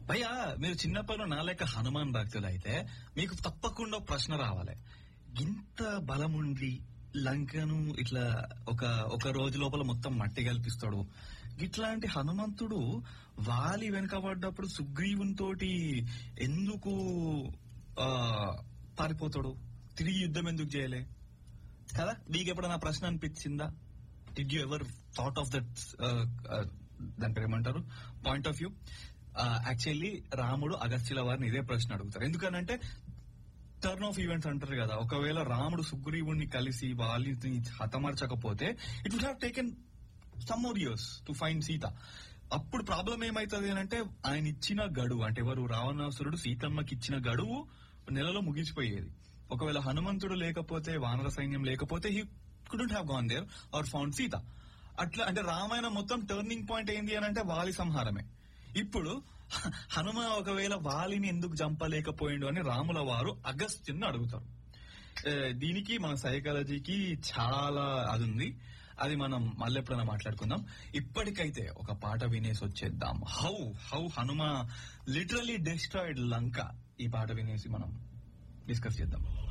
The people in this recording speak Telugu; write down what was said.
భయ్యా మీరు చిన్నప్పుడు నా లెక్క హనుమాన్ భక్తులు అయితే మీకు తప్పకుండా ఒక ప్రశ్న రావాలి ఇంత బలముండి లంకను ఇట్లా ఒక ఒక రోజు లోపల మొత్తం మట్టి కల్పిస్తాడు ఇట్లాంటి హనుమంతుడు వాలి వెనకబడ్డప్పుడు సుగ్రీవునితోటి ఎందుకు ఆ, పారిపోతాడు తిరిగి యుద్ధం ఎందుకు చేయలే కదా మీకు ఎప్పుడైనా ప్రశ్న అనిపించిందా did you ever thought of that దాని పేరు ఏమంటారు పాయింట్ ఆఫ్ వ్యూ యాక్చువల్లీ రాముడు అగస్త్యుల వారిని ఇదే ప్రశ్న అడుగుతారు ఎందుకనంటే టర్న్ ఆఫ్ ఈవెంట్స్ అంటారు కదా ఒకవేళ రాముడు సుగ్రీవుణ్ణి కలిసి వాళ్ళని హతమార్చకపోతే it would have taken some more years to find Sita అప్పుడు ప్రాబ్లం ఏమైతుంది అంటే ఆయన ఇచ్చిన గడువు అంటే ఎవరు రావణాసురుడు సీతమ్మకి ఇచ్చిన గడువు నెలలో ముగిసిపోయేది ఒకవేళ హనుమంతుడు లేకపోతే వానర సైన్యం లేకపోతే he couldn't have gone there or found Sita అట్లా అంటే రామాయణం మొత్తం టర్నింగ్ పాయింట్ ఏంది అని అంటే వాలి సంహారమే ఇప్పుడు హ- హనుమ ఒకవేళ వాలిని ఎందుకు చంపలేకపోయిండు అని రాముల వారు అగస్త్యుని అడుగుతారు ఏ, దీనికి మన సైకాలజీకి చాలా అది ఉంది అది మనం మళ్ళీ ఎప్పుడైనా మాట్లాడుకుందాం ఇప్పటికైతే ఒక పాట వినేసి వచ్చేద్దాం how how Hanuma literally destroyed Lanka ఈ పాట వినేసి మనం డిస్కస్ చేద్దాం